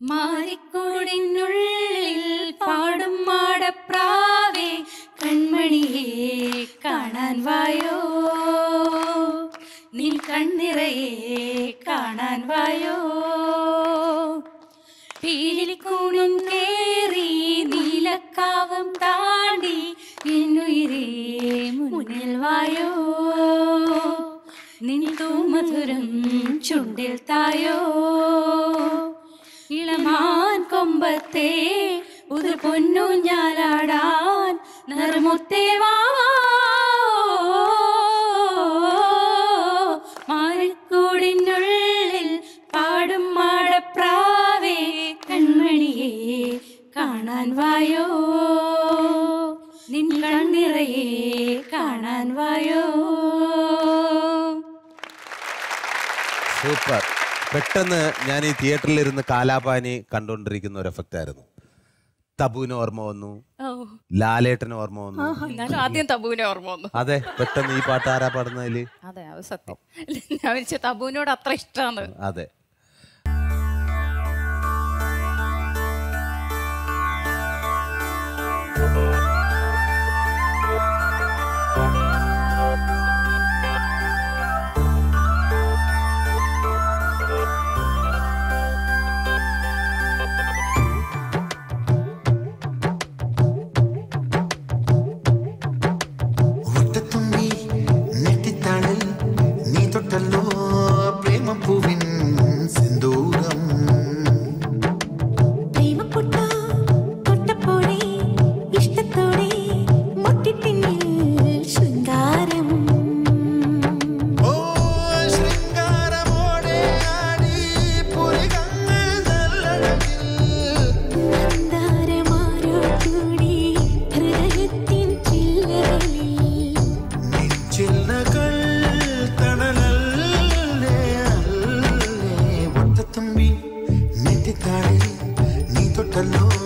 മാരിക്കൂടിനുള്ളിൽ പാടും മാടപ്രാവേ കൺമണിയെ കാണാൻ വായോ നിൻ കണ്ണിറയെ കാണാൻ വായോ പീലിക്കൂണും കേറി നീലക്കാവം താണ്ടി എന്നുയിരേ മുന്നിൽ വായോ നിൻ തൂമധുരം ചുണ്ടിൽ തായോ ഇളമാൻ കൊമ്പത്തെ പുതു പൊന്നു ഞാലാടാൻ നറുമുത്തേ വാ മാറിക്കൂടിനുള്ളിൽ പാടും മാടപ്രാവേ കൺമണിയെ കാണാൻ വായോ നിൻ കണ്ണിറയെ കാണാൻ വായോ സൂപ്പർ പെട്ടെന്ന് ഞാൻ ഈ തിയേറ്ററിലിരുന്ന് കാലാപാനി കണ്ടുകൊണ്ടിരിക്കുന്ന ഒരു എഫക്റ്റ് ആയിരുന്നു തബുവിന് ഓർമ്മ വന്നു ലാലേട്ടന് ഓർമ്മ വന്നു എന്നാലും ആദ്യം തബുവിനെ ഓർമ്മ വന്നു അതെ പെട്ടെന്ന് ഈ പാട്ട് ആരാ പാടുന്നതില് അതെ അത് സത്യം ഞാൻ വിളിച്ച തബുവിനോട് അത്ര ഇഷ്ടമാണ് അതെ ഒറ്റത്തുമ്പി നെറ്റിത്താളിൽ നീ തൊട്ടല്ലോ പ്രേമപ്പൂവിൻ സിന്ദൂരം പ്രേമപ്പൊട്ട തൊട്ടപ്പോഴേ ഇഷ്ടത്തോടെ മുട്ടിപ്പിന്നിൽ ശൃംഗാരം ഓ ശൃംഗാരമോടെ ആടി പുരികങ്ങൾ നല്ലഴകിൽ മന്ദാരമാരോ കൂടി ഹൃദയത്തിൻ ചില്ലകളിൽ ചില്ലകൾ തണലല്ലേ അല്ലേ ഒറ്റത്തുമ്പി നെറ്റിത്താളിൽ നീ തൊട്ടല്ലോ